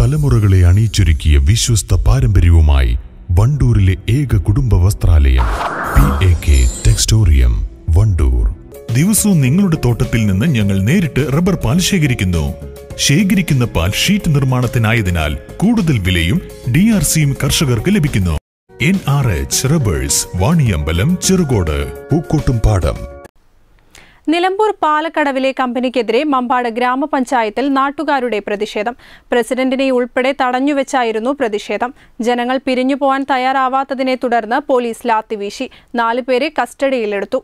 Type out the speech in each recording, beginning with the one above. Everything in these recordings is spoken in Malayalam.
തലമുറകളെ അണിയിച്ചൊരുക്കിയ വിശ്വസ്ത പാരമ്പര്യവുമായി വണ്ടൂരിലെ ഏക കുടുംബ വസ്ത്രാലയം P A K Textorium Wandoor ദിവസവും നിങ്ങളുടെ തോട്ടത്തിൽ നിന്ന് ഞങ്ങൾ നേരിട്ട് റബ്ബർ പാൽ ശേഖരിക്കുന്നു ശേഖരിക്കുന്ന പാൽ ഷീറ്റ് നിർമ്മാണത്തിനായതിനാൽ കൂടുതൽ വിലയും ഡി ആർ സിയും കർഷകർക്ക് ലഭിക്കുന്നു N R H rubbers Vaniyambalam Cherukode പൂക്കോട്ടും പാടം നിലമ്പൂർ പാലക്കടവിലെ കമ്പനിക്കെതിരെ മമ്പാട് ഗ്രാമപഞ്ചായത്തിൽ നാട്ടുകാരുടെ പ്രതിഷേധം പ്രസിഡന്റിനെ ഉൾപ്പെടെ തടഞ്ഞുവെച്ചായിരുന്നു പ്രതിഷേധം ജനങ്ങൾ പിരിഞ്ഞു പോകാൻ തയ്യാറാവാത്തതിനെ തുടർന്ന് പോലീസ് ലാത്തിവീശി നാലുപേരെ കസ്റ്റഡിയിലെടുത്തു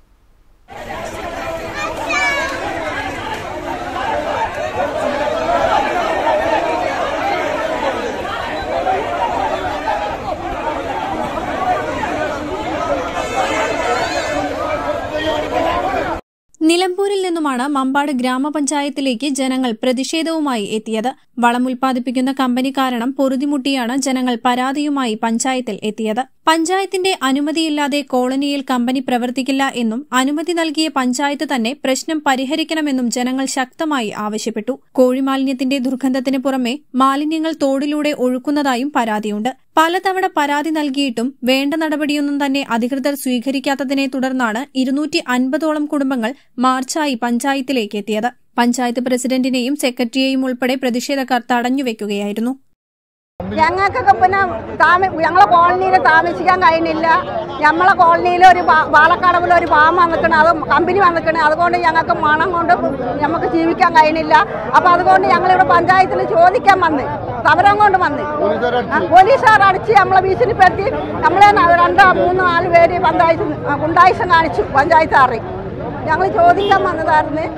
നിലമ്പൂരിൽ നിന്നുമാണ് മമ്പാട് ഗ്രാമപഞ്ചായത്തിലേക്ക് ജനങ്ങൾ പ്രതിഷേധവുമായി എത്തിയത് വളം ഉൽപ്പാദിപ്പിക്കുന്ന കമ്പനി കാരണം പൊറുതിമുട്ടിയാണ് ജനങ്ങൾ പരാതിയുമായി പഞ്ചായത്തിൽ എത്തിയത് പഞ്ചായത്തിന്റെ അനുമതിയില്ലാതെ കോളനിയിൽ കമ്പനി പ്രവർത്തിക്കില്ല എന്നും അനുമതി നൽകിയ പഞ്ചായത്ത് തന്നെ പ്രശ്നം പരിഹരിക്കണമെന്നും ജനങ്ങൾ ശക്തമായി ആവശ്യപ്പെട്ടു കോഴിമാലിന്യത്തിന്റെ ദുർഗന്ധത്തിന് പുറമെ മാലിന്യങ്ങൾ തോടിലൂടെ ഒഴുക്കുന്നതായും പരാതിയുണ്ട് പലതവണ പരാതി നൽകിയിട്ടും വേണ്ട നടപടിയൊന്നും തന്നെ അധികൃതർ സ്വീകരിക്കാത്തതിനെ തുടർന്നാണ് ഇരുന്നൂറ്റി അൻപതോളം കുടുംബങ്ങൾ മാർച്ചായി പഞ്ചായത്തിലേക്ക് എത്തിയത് പഞ്ചായത്ത് പ്രസിഡന്റിനെയും സെക്രട്ടറിയെയും ഉൾപ്പെടെ പ്രതിഷേധക്കാർ തടഞ്ഞുവെക്കുകയായിരുന്നു ഞങ്ങൾക്കൊക്കെ പിന്നെ താമ ഞങ്ങളെ കോളനിയിൽ താമസിക്കാൻ കഴിയുന്നില്ല നമ്മളെ കോളനിയിൽ ഒരു പാ- പാലക്കടവിൽ ഒരു പാമ്പ് വന്നിക്കണേ അത് കമ്പനി വന്നിക്കണേ അതുകൊണ്ട് ഞങ്ങൾക്ക് മണം കൊണ്ട് നമുക്ക് ജീവിക്കാൻ കഴിയുന്നില്ല അപ്പൊ അതുകൊണ്ട് ഞങ്ങളിവിടെ പഞ്ചായത്തിൽ ചോദിക്കാൻ വന്ന് സമരം കൊണ്ട് വന്ന് ആ, പോലീസുകാർ അടിച്ച് നമ്മളെ ഭീഷണിപ്പെടുത്തി നമ്മളെ ന- രണ്ടോ മൂന്നോ നാല് പേര് പഞ്ചായത്ത് ഗുണ്ടായുസം കാണിച്ചു പഞ്ചായത്താറി ഞങ്ങൾ ചോദിക്കാൻ വന്നതായിരുന്നു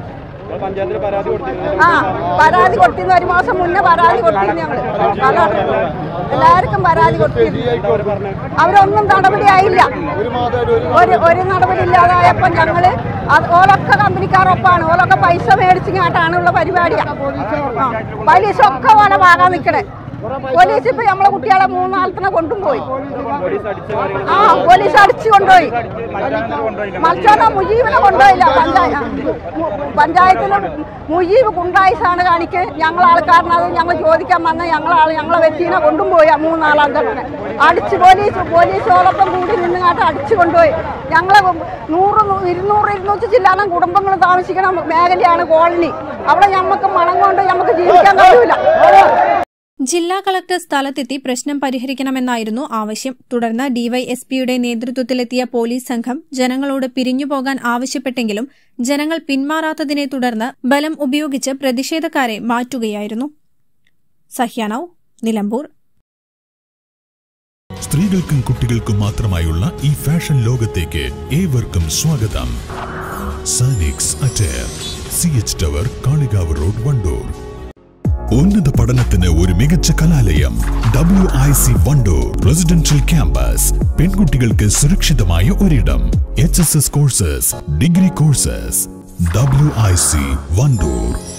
ആ പരാതി കൊടുത്തിരുന്നു ഒരു മാസം മുന്നേ പരാതി കൊടുത്തിരുന്നു ഞങ്ങള് പല- എല്ലാവർക്കും പരാതി കൊടുത്തിരുന്നു അവരൊന്നും നടപടിയായില്ല ഒരു ഒരു നടപടി ഇല്ലാതായപ്പോ ഞങ്ങള് അത് ഓലൊക്കെ കമ്പനിക്കാരൊപ്പാണ് ഓലൊക്കെ പൈസ മേടിച്ചിങ്ങാട്ടാണ് ഉള്ള പരിപാടിയാ ആ, പൈസ ഒക്കെ ഓല വാങ്ങാൻ നിക്കണേ പോലീസ് ഇപ്പൊ നമ്മളെ കുട്ടികളെ മൂന്നാളത്തിനെ കൊണ്ടുപോയി ആ പോലീസ് അടിച്ചു കൊണ്ടുപോയി മത്സ്യന മുജീബിനെ കൊണ്ടുപോയില്ല പഞ്ചായത്ത് പഞ്ചായത്തിൽ മുജീബ് കുണ്ടായിസാണ് കാണിക്ക് ഞങ്ങൾ ആൾക്കാരനെ അത് ഞങ്ങൾ ചോദിക്കാൻ വന്ന ഞങ്ങളാൾ ഞങ്ങളെ വ്യക്തിനെ കൊണ്ടുപോയി ആ മൂന്നാളങ്ങനെ അടിച്ച് പോലീസ് പോലീസോടൊപ്പം കൂടി നിന്നുകാട്ട് അടിച്ചു കൊണ്ടുപോയി ഞങ്ങളെ നൂറ് നൂ- ഇരുന്നൂറ് ഇരുന്നൂറ്റി ചില്ലാനം കുടുംബങ്ങൾ താമസിക്കുന്ന മേഖലയാണ് കോളനി അവിടെ ഞമ്മക്ക് മണം കൊണ്ട് ഞമ്മക്ക് ജീവിക്കാൻ കഴിയൂല ജില്ലാ കളക്ടർ സ്ഥലത്തെത്തി പ്രശ്നം പരിഹരിക്കണമെന്നായിരുന്നു ആവശ്യം തുടർന്ന് ഡിവൈഎസ്പിയുടെ നേതൃത്വത്തിലെത്തിയ പോലീസ് സംഘം ജനങ്ങളോട് പിരിഞ്ഞുപോകാൻ ആവശ്യപ്പെട്ടെങ്കിലും ജനങ്ങൾ പിന്മാറാത്തതിനെ തുടർന്ന് ബലം ഉപയോഗിച്ച് പ്രതിഷേധക്കാരെ മാറ്റുകയായിരുന്നു സഹ്യാനൌ നിലമ്പൂർ സ്ത്രീകൾക്കും കുട്ടികൾക്കും മാത്രമായുള്ള ഈ ഫാഷൻ ലോകത്തേക്ക് ഏവർക്കും സ്വാഗതം Sanix attire C H tower Kalikavu road Wandoor ഉന്നത പഠനത്തിന് ഒരു മികച്ച കലാലയം W I C Wandoor residential campus പെൺകുട്ടികൾക്ക് സുരക്ഷിതമായ ഒരിടം H S S courses degree courses W I C Wandoor